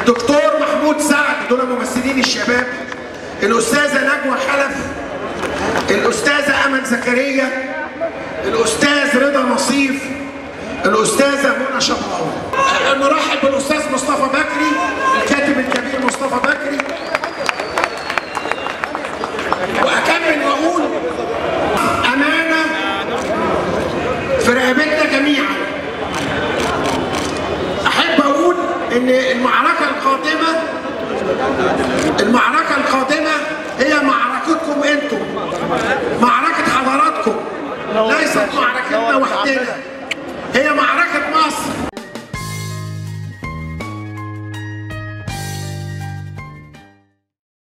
دكتور محمود سعد دول ممثلين الشباب الاستاذه نجوى خلف الاستاذه امل زكريا الاستاذ رضا نصيف الاستاذه منى شبراوي نرحب بالاستاذ مصطفى بكري الكاتب الكبير مصطفى بكري واكمل واقول امانه في رقبتنا جميعا احب اقول ان المعركه القادمه المعركه القادمه هي معركتكم انتم